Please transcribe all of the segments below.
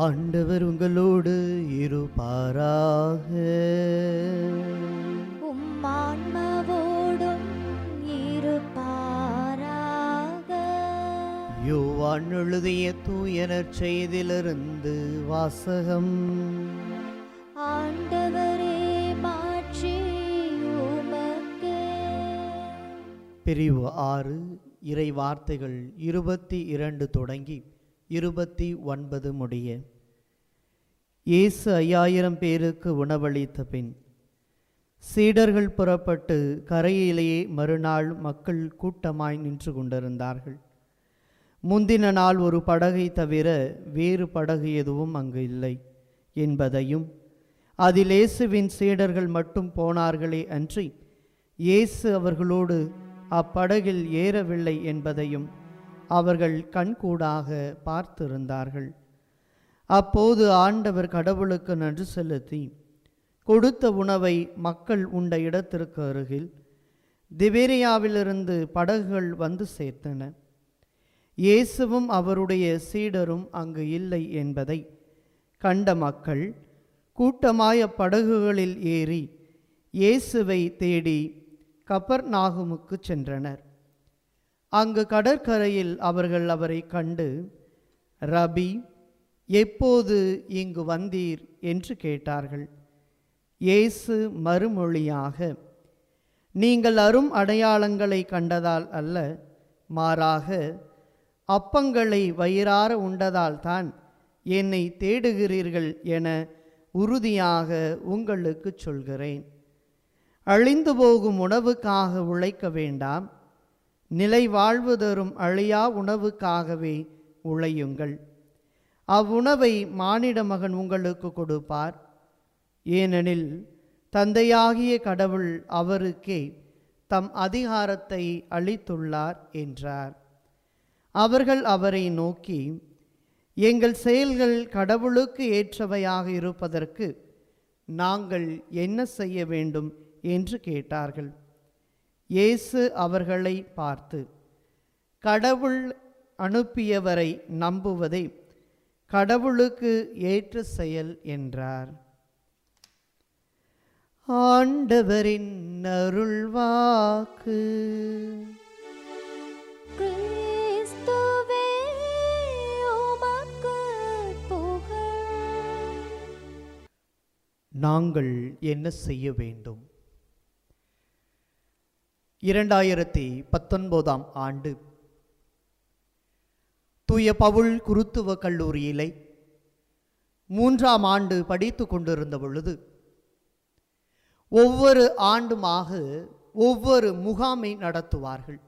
ஆண்டவர் உங்களோடு இருப்பாராக உம்மான்மாவோடும் இருப்பாராக யோவான் எழுதிய தூயனர் செய்திலிருந்து வாசகம் ஆண்டவரே மாட்சி உமக்கே பிரிவு ஆறு இறை வார்த்தைகள் இருபத்தி இரண்டு தொடங்கி இருபத்தி ஒன்பது முடிய இயேசு ஐயாயிரம் பேருக்கு உணவளித்த பின் சீடர்கள் புறப்பட்டு கரையிலேயே மறுநாள் மக்கள் கூட்டமாய் நின்று கொண்டிருந்தார்கள் முந்தின நாள் ஒரு படகை தவிர வேறு படகு எதுவும் அங்கு இல்லை என்பதையும் அதில் இயேசுவின் சீடர்கள் மட்டும் போனார்களே அன்றி இயேசு அவர்களோடு அப்படகில் ஏறவில்லை என்பதையும் அவர்கள் கண்கூடாக பார்த்திருந்தார்கள் அப்போது ஆண்டவர் கடவுளுக்கு நன்றி செலுத்தி கொடுத்த உணவை மக்கள் உண்ட இடத்திற்கு அருகில் திபேரியாவிலிருந்து படகுகள் வந்து சேர்த்தன இயேசுவும் அவருடைய சீடரும் அங்கு இல்லை என்பதை கண்ட மக்கள் கூட்டமாய படகுகளில் ஏறி இயேசுவை தேடி கப்பர்நாகுமுக்கு சென்றனர் அங்கு கடற்கரையில் அவர்கள் அவரை கண்டு ரபி எப்போது இங்கு வந்தீர் என்று கேட்டார்கள் இயேசு மறுமொழியாக நீங்கள் அரும் அடையாளங்களை கண்டதால் அல்ல மாறாக அப்பங்களை வயிறார உண்டதால் தான் என்னை தேடுகிறீர்கள் என உறுதியாக உங்களுக்கு சொல்கிறேன் அழிந்து போகும் உணவுக்காக உழைக்க வேண்டாம் நிலை வாழ்வு தரும் அழியா உணவுக்காகவே உழையுங்கள் அவ்வுணவை மானிட மகன் உங்களுக்கு கொடுப்பார் ஏனெனில் தந்தையாகிய கடவுள் அவருக்கே தம் அதிகாரத்தை அளித்துள்ளார் என்றார் அவர்கள் அவரை நோக்கி எங்கள் செயல்கள் கடவுளுக்கு ஏற்றவையாக இருப்பதற்கு நாங்கள் என்ன செய்ய வேண்டும் என்று கேட்டார்கள் இயேசு அவர்களை பார்த்து கடவுள் அனுப்பியவரை நம்புவதே கடவுளுக்கு ஏற்ற செயல் என்றார் ஆண்டவரின் அருள்வாக்கு கிறிஸ்துவே உமக்கு புகழ் நாங்கள் என்ன செய்ய வேண்டும் இரண்டாயிரத்தி பத்தொன்பதாம் ஆண்டு தூய பவுல் குருத்துவ கல்லூரியிலே மூன்றாம் ஆண்டு படித்து கொண்டிருந்த பொழுது ஒவ்வொரு ஆண்டுமாக ஒவ்வொரு முகாமை நடத்துவார்கள்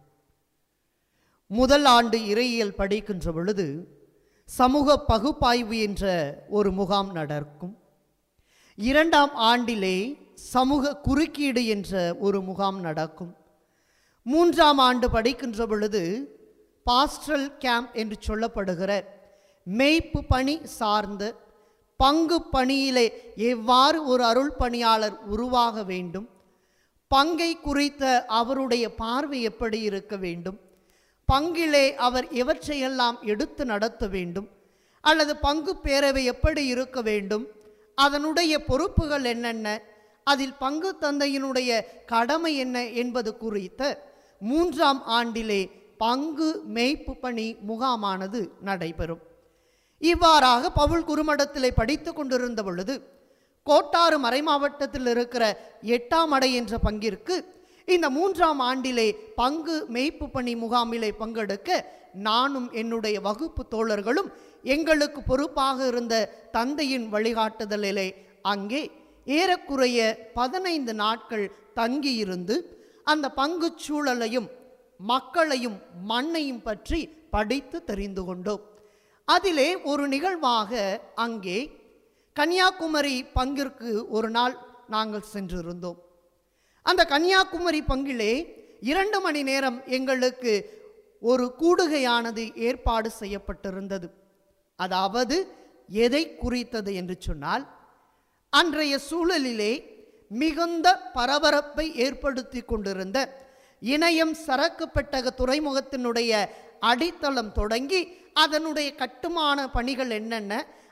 முதல் ஆண்டு இறையியல் படிக்கின்ற பொழுது சமூக பகுப்பாய்வு என்ற ஒரு முகாம் நடக்கும் இரண்டாம் ஆண்டிலே சமூக குறுக்கீடு என்ற ஒரு முகாம் நடக்கும் மூன்றாம் ஆண்டு படிக்கின்ற பொழுது பாஸ்டரல் கேம்ப் என்று சொல்லப்படுகிற மெய்ப்பு பணி சார்ந்த பங்கு பணியிலே எவ்வாறு ஒரு அருள் பணியாளர் உருவாக வேண்டும் பங்கை குறித்த அவருடைய பார்வை எப்படி இருக்க வேண்டும் பங்கிலே அவர் எவற்றையெல்லாம் எடுத்து நடத்த வேண்டும் அல்லது பங்கு பேரவை எப்படி இருக்க வேண்டும் அதனுடைய பொறுப்புகள் என்னென்ன அதில் பங்கு தந்தையினுடைய கடமை என்ன என்பது குறித்த மூன்றாம் ஆண்டிலே பங்கு மேய்ப்பு பணி முகாமானது நடைபெறும் இவ்வாறாக பவுல் குருமடத்திலே படித்து கொண்டிருந்த பொழுது கோட்டாறு மறைமாவட்டத்தில் இருக்கிற எட்டாம் அடை என்ற பங்கிற்கு இந்த மூன்றாம் ஆண்டிலே பங்கு மேய்ப்பு பணி முகாமிலே பங்கெடுக்க நானும் என்னுடைய வகுப்பு தோழர்களும் எங்களுக்கு பொறுப்பாக இருந்த தந்தையின் வழிகாட்டுதலிலே அங்கே ஏறக்குறைய பதினைந்து நாட்கள் தங்கியிருந்து அந்த பங்குச் சூழலையும் மக்களையும் மண்ணையும் பற்றி படித்து தெரிந்து கொண்டோம் அதிலே ஒரு நிகழ்வாக அங்கே கன்னியாகுமரி பங்கிற்கு ஒரு நாள் நாங்கள் சென்றிருந்தோம் அந்த கன்னியாகுமரி பங்கிலே இரண்டு மணி நேரம் எங்களுக்கு ஒரு கூடுகையானது ஏற்பாடு செய்யப்பட்டிருந்தது அதாவது எதை குறித்தது என்று சொன்னால் அன்றைய சூழலிலே மிகுந்த பரபரப்பை ஏற்படுத்தி கொண்டிருந்த இணையம் சரக்கு பெட்டக துறைமுகத்தினுடைய அடித்தளம் தொடங்கி அதனுடைய கட்டுமான பணிகள் என்னென்ன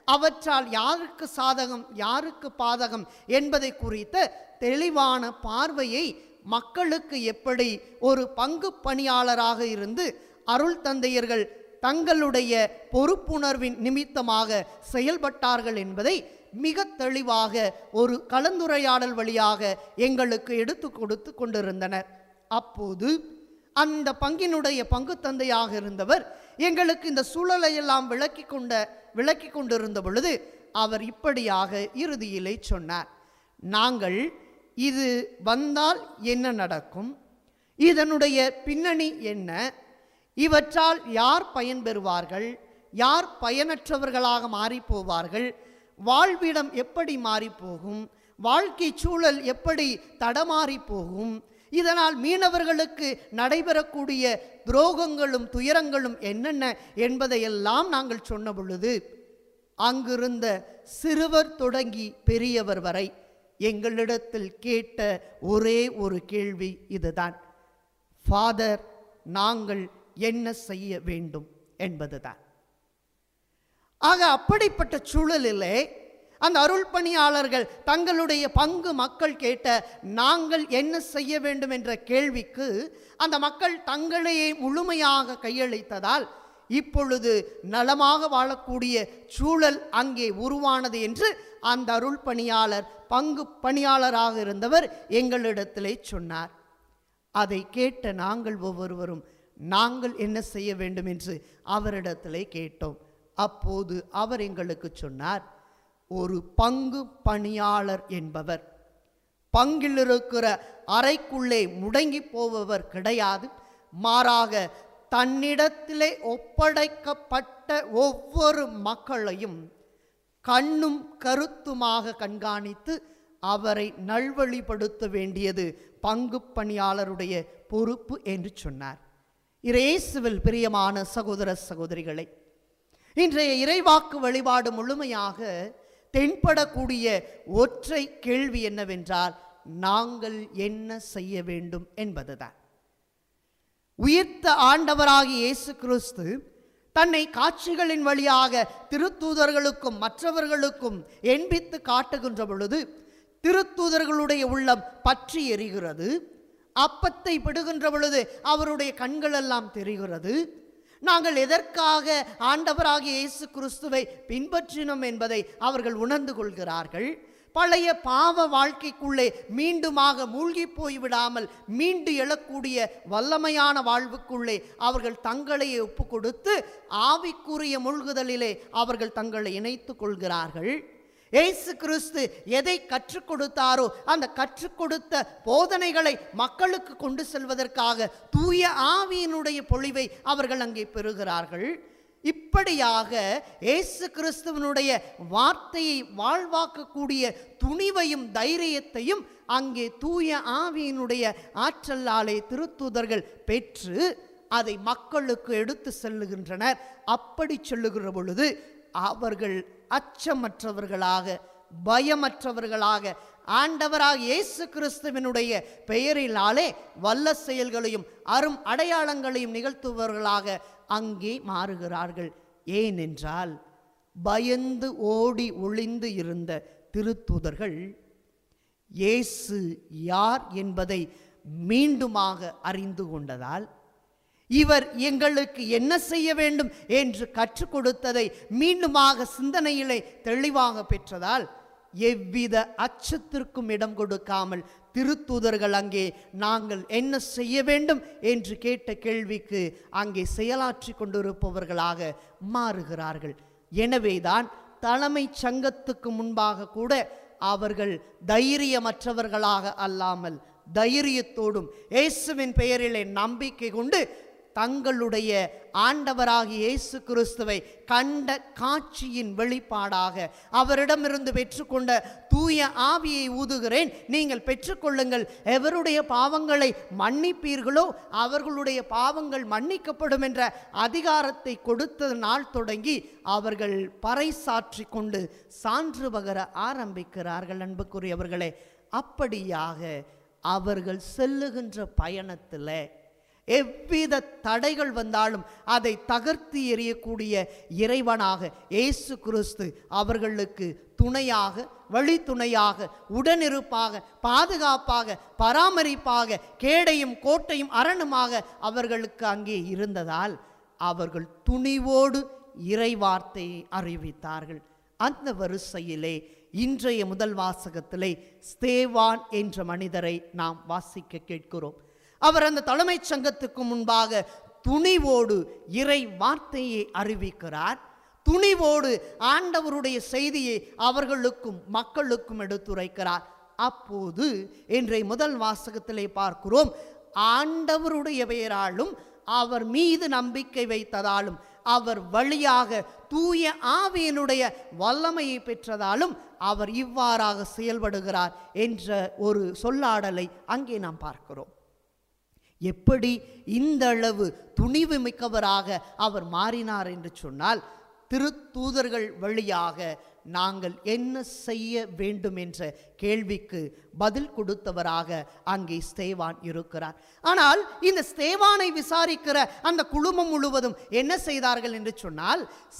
அவற்றால் யாருக்கு சாதகம் யாருக்கு பாதகம் என்பதை குறித்த தெளிவான பார்வையை மக்களுக்கு எப்படி ஒரு பங்கு பணியாளராக இருந்து அருள் தந்தையர்கள் தங்களுடைய பொறுப்புணர்வின் நிமித்தமாக செயல்பட்டார்கள் என்பதை மிக தெளிவாக ஒரு கலந்துரையாடல் வழியாக எங்களுக்கு எடுத்து கொடுத்து கொண்டிருந்தனர் அப்போது அந்த பங்கினுடைய பங்கு தந்தையாக இருந்தவர் எங்களுக்கு இந்த சூழலை எல்லாம் விளக்கி கொண்ட விளக்கி கொண்டிருந்த பொழுது அவர் இப்படியாக இறுதியிலே சொன்னார் நாங்கள் இது வந்தால் என்ன நடக்கும் இதனுடைய பின்னணி என்ன இவற்றால் யார் பயன்பெறுவார்கள் யார் பயனற்றவர்களாக மாறிப் போவார்கள் வாழ்விடம் எப்படி மாறிப் போகும் வாழ்க்கை சூழல் எப்படி தடமாறி போகும் இதனால் மீனவர்களுக்கு நடைபெறக்கூடிய துரோகங்களும் துயரங்களும் என்னென்ன என்பதையெல்லாம் நாங்கள் சொன்ன பொழுது அங்கிருந்த சிறுவர் தொடங்கி பெரியவர் வரை எங்களிடத்தில் கேட்ட ஒரே ஒரு கேள்வி இதுதான் ஃபாதர் நாங்கள் என்ன செய்ய வேண்டும் என்பதுதான் ஆக அப்படிப்பட்ட சூழலிலே அந்த அருள் பணியாளர்கள் தங்களுடைய பங்கு மக்கள் கேட்ட நாங்கள் என்ன செய்ய வேண்டும் என்ற கேள்விக்கு அந்த மக்கள் தங்களையே முழுமையாக கையளித்ததால் இப்பொழுது நலமாக வாழக்கூடிய சூழல் அங்கே உருவானது என்று அந்த அருள் பணியாளர் பங்கு பணியாளராக இருந்தவர் எங்களிடத்திலே சொன்னார் அதை கேட்ட நாங்கள் ஒவ்வொருவரும் நாங்கள் என்ன செய்ய வேண்டும் என்று அவரிடத்திலே கேட்டோம் அப்போது அவர் எங்களுக்கு சொன்னார் ஒரு பங்கு பணியாளர் என்பவர் பங்கில் இருக்கிற அறைக்குள்ளே முடங்கி போபவர் கிடையாது மாறாக தன்னிடத்திலே ஒப்படைக்கப்பட்ட ஒவ்வொரு மக்களையும் கண்ணும் கருத்துமாக கண்காணித்து அவரை நல்வழிப்படுத்த வேண்டியது பங்கு பணியாளருடைய பொறுப்பு என்று சொன்னார் இரேசுவில் பிரியமான சகோதர சகோதரிகளை இன்றைய இறைவாக்கு வழிபாடு முழுமையாக தென்படக்கூடிய ஒற்றை கேள்வி என்னவென்றால் நாங்கள் என்ன செய்ய வேண்டும் என்பதுதான் உயிர்த்த ஆண்டவராகிய இயேசு கிறிஸ்து தன்னை காட்சிகளின் வழியாக திருத்தூதர்களுக்கும் மற்றவர்களுக்கும் எண்பித்து காட்டுகின்ற பொழுது திருத்தூதர்களுடைய உள்ளம் பற்றி எரிகிறது அப்பத்தை பிடுகின்ற பொழுது அவருடைய கண்களெல்லாம் தெரிகிறது நாங்கள் எதற்காக ஆண்டவராகிய இயேசு கிறிஸ்துவை பின்பற்றினோம் என்பதை அவர்கள் உணர்ந்து கொள்கிறார்கள் பழைய பாவ வாழ்க்கைக்குள்ளே மீண்டுமாக மூழ்கி போய்விடாமல் மீண்டு எழக்கூடிய வல்லமையான வாழ்வுக்குள்ளே அவர்கள் தங்களையே ஒப்பு கொடுத்து ஆவிக்குரிய மூழ்குதலிலே அவர்கள் தங்களை இணைத்துக் கொள்கிறார்கள் இயேசு கிறிஸ்து எதை கற்றுக் கொடுத்தாரோ அந்த கற்றுக் கொடுத்த போதனைகளை மக்களுக்கு கொண்டு செல்வதற்காக தூய ஆவியினுடைய பொழிவை அவர்கள் அங்கே பெறுகிறார்கள் இப்படியாக இயேசு கிறிஸ்துவனுடைய வார்த்தையை வாழ்வாக்கக்கூடிய துணிவையும் தைரியத்தையும் அங்கே தூய ஆவியினுடைய ஆற்றலாலே திருத்தூதர்கள் பெற்று அதை மக்களுக்கு எடுத்து செல்லுகின்றனர் அப்படி சொல்லுகிற பொழுது அவர்கள் அச்சமற்றவர்களாக பயமற்றவர்களாக ஆண்டவராக இயேசு கிறிஸ்துவினுடைய பெயரினாலே வல்ல செயல்களையும் அரும் அடையாளங்களையும் நிகழ்த்துபவர்களாக அங்கே மாறுகிறார்கள் ஏனென்றால் பயந்து ஓடி ஒளிந்து இருந்த திருத்தூதர்கள் இயேசு யார் என்பதை மீண்டுமாக அறிந்து கொண்டதால் இவர் எங்களுக்கு என்ன செய்ய வேண்டும் என்று கற்றுக் கொடுத்ததை மீண்டுமாக சிந்தனையிலே தெளிவாக பெற்றதால் எவ்வித அச்சத்திற்கும் இடம் கொடுக்காமல் திருத்தூதர்கள் அங்கே நாங்கள் என்ன செய்ய வேண்டும் என்று கேட்ட கேள்விக்கு அங்கே செயலாற்றி கொண்டிருப்பவர்களாக மாறுகிறார்கள் எனவேதான் தலைமைச் சங்கத்துக்கு முன்பாக கூட அவர்கள் தைரியமற்றவர்களாக அல்லாமல் தைரியத்தோடும் இயேசுவின் பெயரிலே நம்பிக்கை கொண்டு தங்களுடைய ஆண்டவராகிய இயேசு கிறிஸ்துவை கண்ட காட்சியின் வெளிப்பாடாக அவரிடமிருந்து பெற்றுக்கொண்ட தூய ஆவியை ஊதுகிறேன் நீங்கள் பெற்றுக்கொள்ளுங்கள் எவருடைய பாவங்களை மன்னிப்பீர்களோ அவர்களுடைய பாவங்கள் மன்னிக்கப்படும் என்ற அதிகாரத்தை கொடுத்த நாள் தொடங்கி அவர்கள் பறைசாற்றி கொண்டு சான்று பகர ஆரம்பிக்கிறார்கள் அன்புக்குரியவர்களே அப்படியாக அவர்கள் செல்லுகின்ற பயணத்தில் எவ்வித தடைகள் வந்தாலும் அதை தகர்த்து எறியக்கூடிய இறைவனாக இயேசு கிறிஸ்து அவர்களுக்கு துணையாக வழித்துணையாக உடனிருப்பாக பாதுகாப்பாக பராமரிப்பாக கேடையும் கோட்டையும் அரணுமாக அவர்களுக்கு அங்கே இருந்ததால் அவர்கள் துணிவோடு இறைவார்த்தையை அறிவித்தார்கள் அந்த வரிசையிலே இன்றைய முதல் வாசகத்திலே ஸ்தேவான் என்ற மனிதரை நாம் வாசிக்க கேட்கிறோம் அவர் அந்த தலைமைச் சங்கத்துக்கு முன்பாக துணிவோடு இறை வார்த்தையை அறிவிக்கிறார் துணிவோடு ஆண்டவருடைய செய்தியை அவர்களுக்கும் மக்களுக்கும் எடுத்துரைக்கிறார் அப்போது இன்றைய முதல் வாசகத்திலே பார்க்கிறோம் ஆண்டவருடைய பெயராலும் அவர் மீது நம்பிக்கை வைத்ததாலும் அவர் வழியாக தூய ஆவியனுடைய வல்லமையை பெற்றதாலும் அவர் இவ்வாறாக செயல்படுகிறார் என்ற ஒரு சொல்லாடலை அங்கே நாம் பார்க்கிறோம் எப்படி இந்த அளவு துணிவு மிக்கவராக அவர் மாறினார் என்று சொன்னால் திருத்தூதர்கள் வழியாக நாங்கள் என்ன செய்ய வேண்டும் என்ற கேள்விக்கு பதில் கொடுத்தவராக அங்கே ஸ்தேவான் இருக்கிறார் ஆனால் இந்த ஸ்தேவானை விசாரிக்கிற அந்த குழுமம் முழுவதும் என்ன செய்தார்கள் என்று சொன்னால்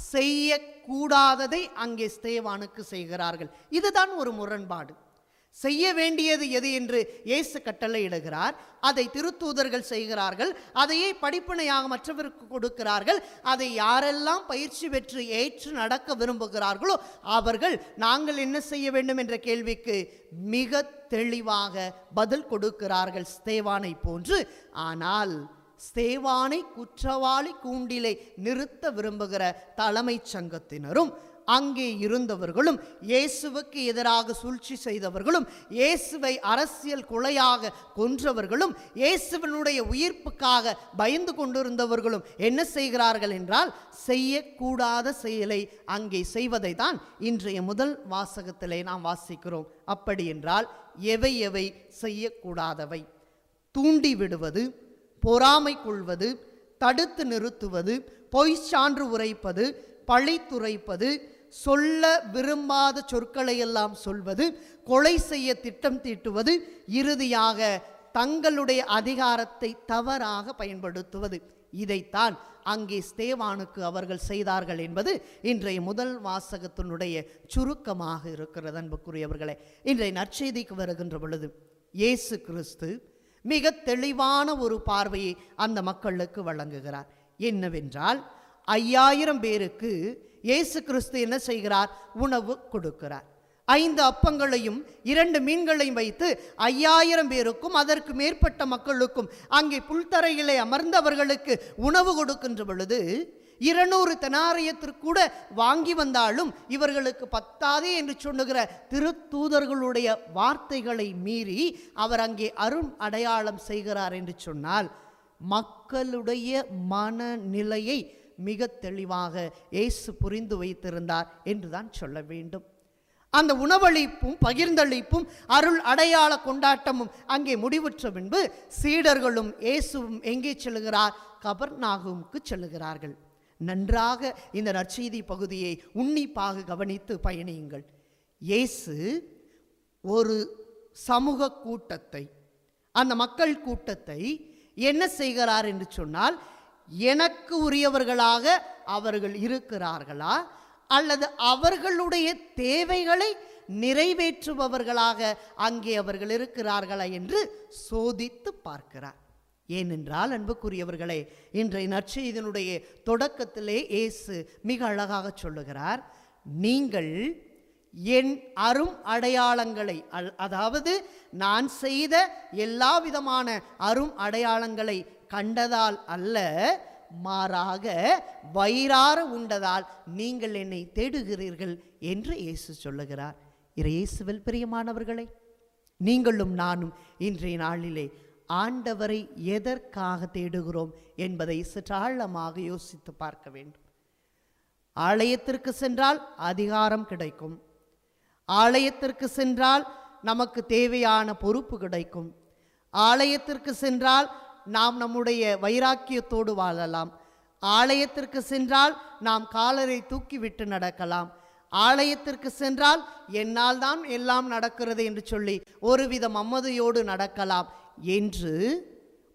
செய்யக்கூடாததை அங்கே ஸ்தேவானுக்கு செய்கிறார்கள் இதுதான் ஒரு முரண்பாடு செய்ய வேண்டியது எது என்று இயேசு கட்டளையிடுகிறார் அதை திருத்தூதர்கள் செய்கிறார்கள் அதையே படிப்பினையாக மற்றவருக்கு கொடுக்கிறார்கள் அதை யாரெல்லாம் பயிற்சி பெற்று ஏற்று நடக்க விரும்புகிறார்களோ அவர்கள் நாங்கள் என்ன செய்ய வேண்டும் என்ற கேள்விக்கு மிக தெளிவாக பதில் கொடுக்கிறார்கள் ஸ்தேவானை போன்று ஆனால் ஸ்தேவானை குற்றவாளி கூண்டிலே நிறுத்த விரும்புகிற தலைமைச் சங்கத்தினரும் அங்கே இருந்தவர்களும் இயேசுவுக்கு எதிராக சூழ்ச்சி செய்தவர்களும் இயேசுவை அரசியல் கொலையாக கொன்றவர்களும் இயேசுவனுடைய உயிர்ப்புக்காக பயந்து கொண்டிருந்தவர்களும் என்ன செய்கிறார்கள் என்றால் செய்யக்கூடாத செயலை அங்கே செய்வதை தான் இன்றைய முதல் வாசகத்திலே நாம் வாசிக்கிறோம் அப்படி என்றால் எவை எவை செய்யக்கூடாதவை தூண்டி விடுவது பொறாமை கொள்வது தடுத்து நிறுத்துவது பொய் சான்று உரைப்பது பழித்துரைப்பது சொல்ல விரும்பாத சொற்களை எல்லாம் சொல்வது கொலை செய்ய திட்டம் தீட்டுவது இறுதியாக தங்களுடைய அதிகாரத்தை தவறாக பயன்படுத்துவது இதைத்தான் அங்கே ஸ்தேவானுக்கு அவர்கள் செய்தார்கள் என்பது இன்றைய முதல் வாசகத்தினுடைய சுருக்கமாக இருக்கிறது அன்புக்குரியவர்களே இன்றைய நற்செய்திக்கு வருகின்ற பொழுது இயேசு கிறிஸ்து மிக தெளிவான ஒரு பார்வையை அந்த மக்களுக்கு வழங்குகிறார் என்னவென்றால் ஐயாயிரம் பேருக்கு இயேசு கிறிஸ்து என்ன செய்கிறார் உணவு கொடுக்கிறார் ஐந்து அப்பங்களையும் இரண்டு மீன்களையும் வைத்து ஐயாயிரம் பேருக்கும் அதற்கு மேற்பட்ட மக்களுக்கும் அங்கே புல்தரையிலே அமர்ந்தவர்களுக்கு உணவு கொடுக்கின்ற பொழுது இருநூறு தெனாரியத்திற்கு கூட வாங்கி வந்தாலும் இவர்களுக்கு பத்தாதே என்று சொல்லுகிற திருத்தூதர்களுடைய வார்த்தைகளை மீறி அவர் அங்கே அருண் அடையாளம் செய்கிறார் என்று சொன்னால் மக்களுடைய மனநிலையை மிக தெளிவாக இயேசு புரிந்து வைத்திருந்தார் என்றுதான் சொல்ல வேண்டும் அந்த உணவளிப்பும் பகிர்ந்தளிப்பும் அருள் அடையாள கொண்டாட்டமும் அங்கே முடிவுற்ற பின்பு சீடர்களும் இயேசுவும் எங்கே செல்கிறார் கபர்நாகுமுக்கு செல்லுகிறார்கள் நன்றாக இந்த நற்செய்தி பகுதியை உன்னிப்பாக கவனித்து பயணியுங்கள் இயேசு ஒரு சமூக கூட்டத்தை அந்த மக்கள் கூட்டத்தை என்ன செய்கிறார் என்று சொன்னால் எனக்கு உரியவர்களாக அவர்கள் இருக்கிறார்களா அல்லது அவர்களுடைய தேவைகளை நிறைவேற்றுபவர்களாக அங்கே அவர்கள் இருக்கிறார்களா என்று சோதித்து பார்க்கிறார் ஏனென்றால் அன்புக்குரியவர்களே இன்றைய நற்செய்தியினுடைய தொடக்கத்திலே இயேசு மிக அழகாக சொல்லுகிறார் நீங்கள் என் அரும் அடையாளங்களை அல்- அதாவது நான் செய்த எல்லா விதமான அரும் அடையாளங்களை கண்டதால் அல்ல மாறாக வயிறார உண்டதால் நீங்கள் என்னை தேடுகிறீர்கள் என்று இயேசு சொல்லுகிறார் இறை இயேசுவில் பிரியமானவர்களே நீங்களும் நானும் இன்றைய நாளிலே ஆண்டவரை எதற்காக தேடுகிறோம் என்பதை சற்றாழமாக யோசித்து பார்க்க வேண்டும் ஆலயத்திற்கு சென்றால் அதிகாரம் கிடைக்கும் ஆலயத்திற்கு சென்றால் நமக்கு தேவையான பொறுப்பு கிடைக்கும் ஆலயத்திற்கு சென்றால் நாம் நம்முடைய வைராக்கியத்தோடு வாழலாம் ஆலயத்திற்கு சென்றால் நாம் காலரை தூக்கிவிட்டு நடக்கலாம் ஆலயத்திற்கு சென்றால் என்னால் தான் எல்லாம் நடக்கிறது என்று சொல்லி ஒருவித மம்மதையோடு நடக்கலாம் என்று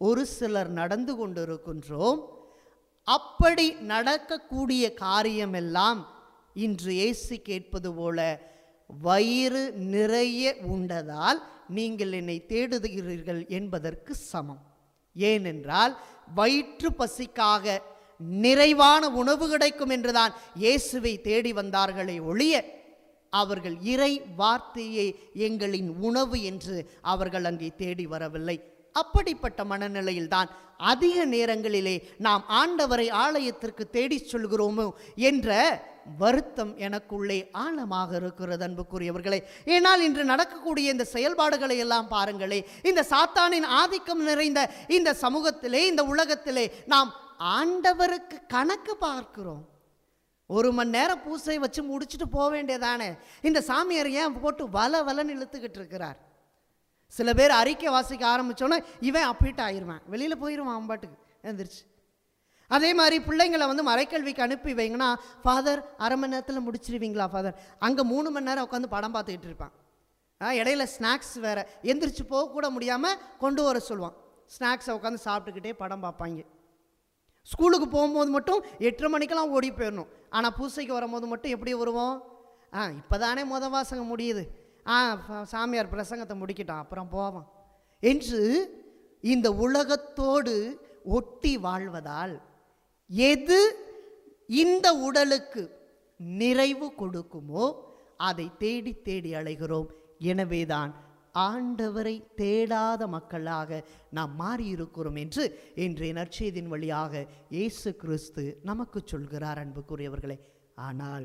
ஒரு சிலர் நடந்து கொண்டிருக்கின்றோம் அப்படி நடக்கக்கூடிய காரியமெல்லாம் இன்று இயேசு கேட்பது போல வயிறு நிறைய உண்டதால் நீங்கள் என்னை தேடுகிறீர்கள் என்பதற்கு சமம் ஏனென்றால் வயிற்று பசிக்காக நிறைவான உணவு கிடைக்கும் என்றுதான் இயேசுவை தேடி வந்தார்களே ஒழிய அவர்கள் இறை வார்த்தையே எங்களின் உணவு என்று அவர்கள் அங்கே தேடி வரவில்லை அப்படிப்பட்ட மனநிலையில்தான் அதிக நேரங்களிலே நாம் ஆண்டவரை ஆலயத்திற்கு தேடிச் சொல்கிறோமோ என்ற வருத்தம் எனக்குள்ளே ஆழமாக இருக்கிறது அன்புக்குரியவர்களே ஏனால் இன்று நடக்கக்கூடிய இந்த செயல்பாடுகளை எல்லாம் பாருங்களே இந்த சாத்தானின் ஆதிக்கம் நிறைந்த இந்த சமூகத்திலே இந்த உலகத்திலே நாம் ஆண்டவருக்கு கணக்கு பார்க்கிறோம் ஒரு மணி நேரம் பூசை வச்சு முடிச்சுட்டு போக வேண்டியதானே இந்த சாமியார் ஏன் போட்டு வல வலன்னு இழுத்துக்கிட்டு இருக்கிறார் சில பேர் அறிக்கை வாசிக்க ஆரம்பிச்சோன்னே இவன் அப்பிட்டு ஆயிடுவான் வெளியில் போயிடுவான் அவன் பாட்டுக்கு எழுந்திரிச்சு அதே மாதிரி பிள்ளைங்களை வந்து மறைக்கல்விக்கு அனுப்பி வைங்கன்னா ஃபாதர் அரை மணி நேரத்தில் முடிச்சிருவீங்களா ஃபாதர் அங்கே மூணு மணி நேரம் உட்காந்து படம் பார்த்துக்கிட்டு இருப்பான் ஆ, இடையில ஸ்நாக்ஸ் வேறு எந்திரிச்சு போக கூட முடியாமல் கொண்டு வர சொல்லுவான் ஸ்நாக்ஸை உட்காந்து சாப்பிட்டுக்கிட்டே படம் பார்ப்பாங்க ஸ்கூலுக்கு போகும்போது மட்டும் எட்டரை மணிக்கெல்லாம் ஓடி போயிடணும் ஆனால் பூசைக்கு வரும்போது மட்டும் எப்படி வருவோம் ஆ இப்போ தானே முத வாசகம் முடியுது ஆ ஃப- சாமியார் பிரசங்கத்தை முடிக்கிட்டான் அப்புறம் போவான் என்று இந்த உலகத்தோடு ஒட்டி வாழ்வதால் எது இந்த உடலுக்கு நிறைவு கொடுக்குமோ அதை தேடி தேடி அலைகிறோம் எனவேதான் ஆண்டவரை தேடாத மக்களாக நாம் மாறியிருக்கிறோம் என்று இன்றைய நற்செய்தியின் வழியாக இயேசு கிறிஸ்து நமக்கு சொல்கிறார் அன்புக்குரியவர்களே ஆனால்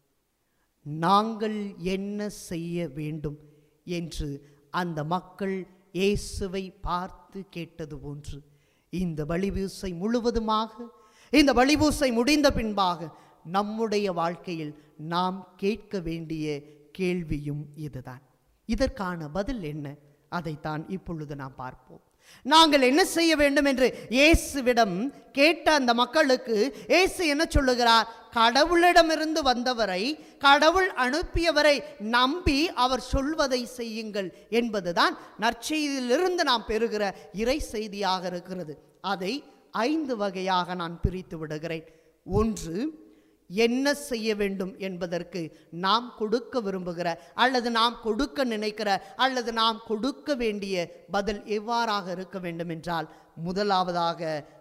நாங்கள் என்ன செய்ய வேண்டும் என்று அந்த மக்கள் இயேசுவை பார்த்து கேட்டது போன்று இந்த பலிபூசை முழுவதுமாக இந்த பலிபூசை முடிந்த பின்பாக நம்முடைய வாழ்க்கையில் நாம் கேட்க வேண்டிய கேள்வியும் இதுதான் இதற்கான பதில் என்ன அதைத்தான் இப்பொழுது நாம் பார்ப்போம் நாங்கள் என்ன செய்ய வேண்டும் என்று இயேசுவிடம் கேட்ட அந்த மக்களுக்கு இயேசு என்ன சொல்லுகிறார் கடவுளிடமிருந்து வந்தவரை கடவுள் அனுப்பியவரை நம்பி அவர் சொல்வதை செய்யுங்கள் என்பதுதான் நற்செய்தியிலிருந்து நாம் பெறுகிற இறை செய்தியாக இருக்கிறது அதை ஐந்து வகையாக நான் பிரித்து விடுகிறேன் ஒன்று என்ன செய்ய வேண்டும் என்பதற்கு நாம் கொடுக்க விரும்புகிற அல்லது நாம் கொடுக்க நினைக்கிற அல்லது நாம் கொடுக்க வேண்டிய பதில் எவ்வாறாக இருக்க வேண்டும் என்றால் முதலாவதாக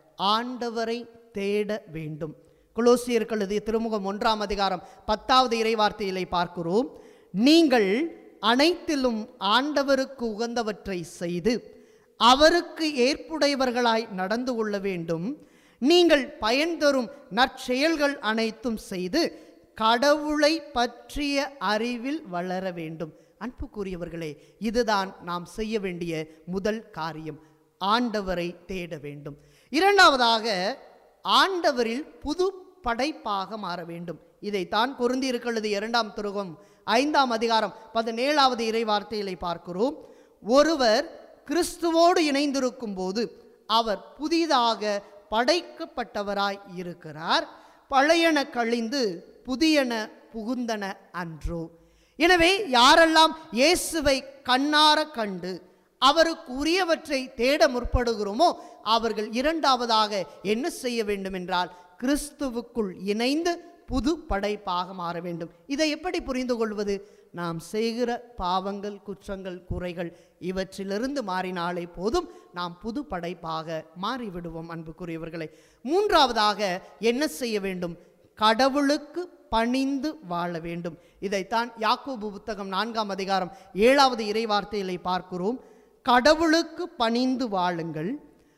ஆண்டவரை தேட வேண்டும் குலோசியர்கள் எழுதிய திருமுகம் ஒன்றாம் அதிகாரம் பத்தாவது இறைவார்த்தையிலே பார்க்கிறோம் நீங்கள் அனைத்திலும் ஆண்டவருக்கு உகந்தவற்றை செய்து அவருக்கு ஏற்புடையவர்களாய் நடந்து கொள்ள வேண்டும் நீங்கள் பயன் தரும் நற்செயல்கள் அனைத்தும் செய்து கடவுளை பற்றிய அறிவில் வளர வேண்டும் அன்புக்குரியவர்களே இதுதான் நாம் செய்ய வேண்டிய முதல் காரியம் ஆண்டவரை தேட வேண்டும் இரண்டாவதாக ஆண்டவரில் புது படைப்பாக மாற வேண்டும் இதைத்தான் பொருந்தியிருக்கிறது இரண்டாம் துருகம் ஐந்தாம் அதிகாரம் பதினேழாவது இறைவார்த்தைகளை பார்க்கிறோம் ஒருவர் கிறிஸ்துவோடு இணைந்திருக்கும் போது அவர் புதிதாக படைக்கப்பட்டவராய் இருக்கிறார் பழையன கழிந்து புதியன புகுந்தன அன்றோ எனவே யாரெல்லாம் இயேசுவை கண்ணார கண்டு அவருக்கு உரியவற்றை தேட முற்படுகிறோமோ அவர்கள் இரண்டாவதாக என்ன செய்ய வேண்டும் என்றால் கிறிஸ்துவுக்குள் இணைந்து புது படைப்பாக மாற வேண்டும் இதை எப்படி புரிந்து கொள்வது நாம் செய்கிற பாவங்கள் குற்றங்கள் குறைகள் இவற்றிலிருந்து மாறினாலே போதும் நாம் புது படைப்பாக மாறிவிடுவோம் அன்புக்குரியவர்களை மூன்றாவதாக என்ன செய்ய வேண்டும் கடவுளுக்கு பணிந்து வாழ வேண்டும் இதைத்தான் யாக்கோபு புத்தகம் நான்காம் அதிகாரம் ஏழாவது இறைவார்த்தைகளை பார்க்கிறோம் கடவுளுக்கு பணிந்து வாழுங்கள்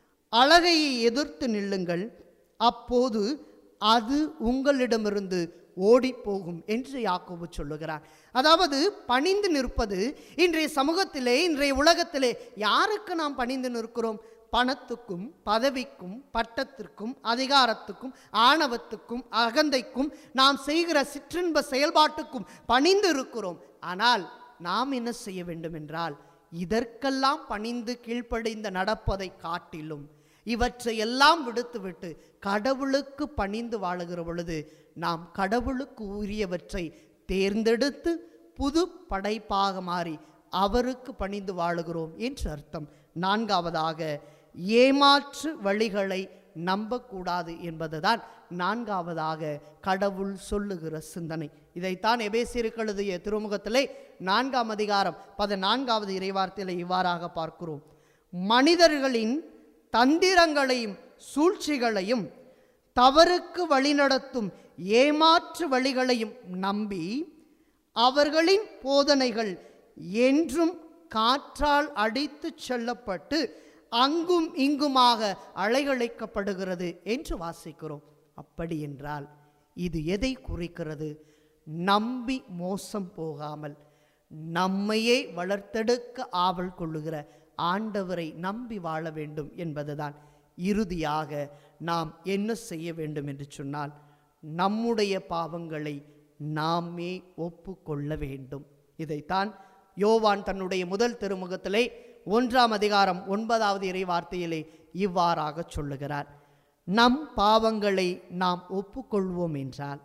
அழகையை எதிர்த்து நில்லுங்கள் அப்போது அது உங்களிடமிருந்து ஓடிப்போகும் என்று யாக்கோபு சொல்லுகிறார் அதாவது பணிந்து நிற்பது இன்றைய சமூகத்திலே இன்றைய உலகத்திலே யாருக்கு நாம் பணிந்து நிற்கிறோம் பணத்துக்கும் பதவிக்கும் பட்டத்திற்கும் அதிகாரத்துக்கும் ஆணவத்துக்கும் அகந்தைக்கும் நாம் செய்கிற சிற்றின்ப செயல்பாட்டுக்கும் பணிந்து இருக்கிறோம் ஆனால் நாம் என்ன செய்ய வேண்டும் என்றால் இதற்கெல்லாம் பணிந்து கீழ்ப்படிந்து நடப்பதை காட்டிலும் இவற்றை எல்லாம் விடுத்துவிட்டு கடவுளுக்கு பணிந்து வாழுகிற பொழுது நாம் கடவுளுக்கு உரியவற்றை தேர்ந்தெடுத்து புது படைப்பாக மாறி அவருக்கு பணிந்து வாழுகிறோம் என்று அர்த்தம் நான்காவதாக ஏமாற்று வழிகளை நம்பக்கூடாது என்பதுதான் நான்காவதாக கடவுள் சொல்லுகிற சிந்தனை இதைத்தான் எபேசியருக்கு எழுதிய திருமுகத்திலே நான்காம் அதிகாரம் பதினான்காவது இறைவார்த்தையிலே இவ்வாறாக பார்க்கிறோம் மனிதர்களின் தந்திரங்களையும் சூழ்ச்சிகளையும் தவறுக்கு வழிநடத்தும் ஏமாற்று வழிகளையும் நம்பி அவர்களின் போதனைகள் என்றும் காற்றால் அடித்துச் செல்லப்பட்டு அங்கும் இங்குமாக அலைகழிக்கப்படுகிறது என்று வாசிக்கிறோம் அப்படி என்றால் இது எதை குறிக்கிறது நம்பி மோசம் போகாமல் நம்மையே வளர்த்தெடுக்க ஆவல் கொள்ளுகிற ஆண்டவரை நம்பி வாழ வேண்டும் என்பதுதான் இறுதியாக நாம் என்ன செய்ய வேண்டும் என்று சொன்னால் நம்முடைய பாவங்களை நாமே ஒப்புக்கொள்ள வேண்டும் இதைத்தான் யோவான் தன்னுடைய முதல் திருமுகத்திலே ஒன்றாம் அதிகாரம் ஒன்பதாவது இறை வார்த்தையிலே இவ்வாறாக சொல்லுகிறார் நம் பாவங்களை நாம் ஒப்புக்கொள்வோம் என்றால்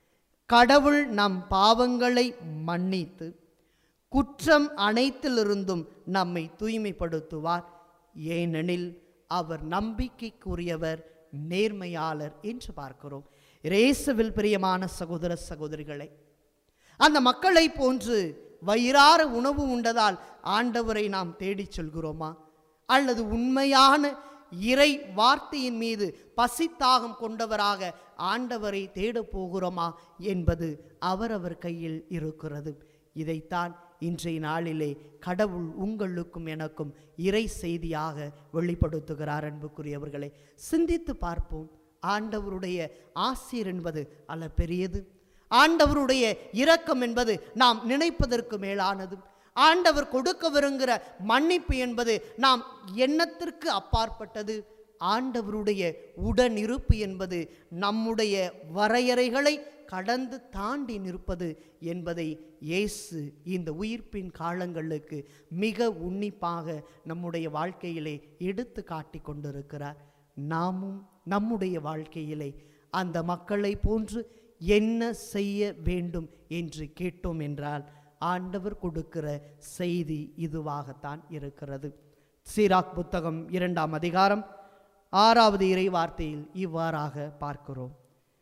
கடவுள் நம் பாவங்களை மன்னித்து குற்றம் அனைத்திலிருந்தும் நம்மை தூய்மைப்படுத்துவார் ஏனெனில் அவர் நம்பிக்கைக்குரியவர் நேர்மையாளர் என்று பார்க்கிறோம் இயேசுவில் பிரியமான சகோதர சகோதரிகளை அந்த மக்களை போன்று வயிறார உணவு உண்டதால் ஆண்டவரை நாம் தேடிச் சொல்கிறோமா அல்லது உண்மையான இறை வார்த்தையின் மீது பசித்தாகம் கொண்டவராக ஆண்டவரை தேடப் போகிறோமா என்பது அவரவர் கையில் இருக்கிறது இதைத்தான் இன்றைய நாளிலே கடவுள் உங்களுக்கும் எனக்கும் இறை செய்தியாக வெளிப்படுத்துகிறார் அன்புக்குரியவர்களை சிந்தித்து பார்ப்போம் ஆண்டவருடைய ஆசீர் என்பது அல்ல பெரியது ஆண்டவருடைய இரக்கம் என்பது நாம் நினைப்பதற்கு மேலானது ஆண்டவர் கொடுக்கவிருங்கிற மன்னிப்பு என்பது நாம் எண்ணத்திற்கு அப்பாற்பட்டது ஆண்டவருடைய உடனிருப்பு என்பது நம்முடைய வரையறைகளை கடந்து தாண்டி நிற்பது என்பதை இயேசு இந்த உயிர்ப்பின் காலங்களுக்கு மிக உன்னிப்பாக நம்முடைய வாழ்க்கையிலே எடுத்து காட்டி கொண்டிருக்கிறார் நாமும் நம்முடைய வாழ்க்கையிலே அந்த மக்களை போன்று என்ன செய்ய வேண்டும் என்று கேட்டோம் என்றால் ஆண்டவர் கொடுக்கிற செய்தி இதுவாகத்தான் இருக்கிறது சீராக் புத்தகம் இரண்டாம் அதிகாரம் ஆறாவது இறை வார்த்தையில் இவ்வாறாக பார்க்கிறோம்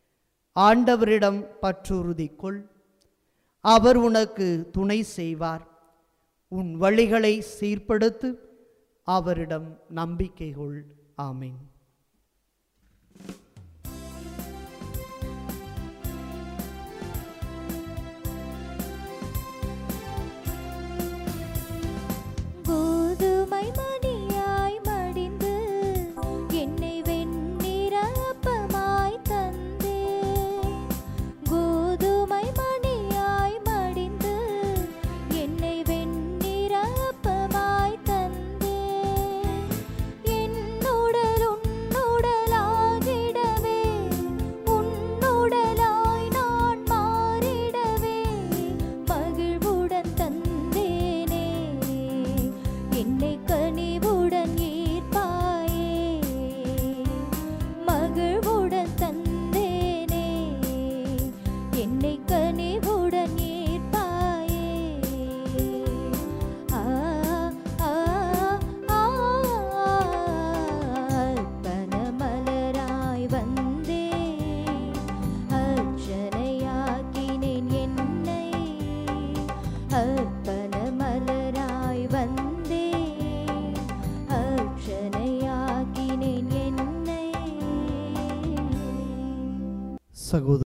ஆண்டவரிடம் பற்றுறுதி கொள் அவர் உனக்கு துணை செய்வார் உன் வழிகளை சீர்படுத்து அவரிடம் நம்பிக்கை கொள் ஆமீன் கோதுமை மணியாய் மடிந்து என்னை வெண்ணிற அப்பமாய் தந்தே கோதுமை மணியாய் மடிந்து என்னை வெண்ணிற அப்பமாய் தந்தே என்னுடல் உன்னுடலாகிடவே உன்னுடலாய் நான் மாறிடவே மகிழ்வுடன் தந்தேனே என்னை கனிவுடன் ஈர்ப்பாயே மகிழ்வுடன் தந்தேனே என்னை கனிவுடன் ஈர்ப்பாயே ஆ ஆ ஆ அர்ப்பண மலராய் வந்தே அர்ச்சனையாக்கினேன் என்னை அர்ப்பண மலராய் வந்தே அர்ச்சனையாக்கினேன் என்னை சகோதர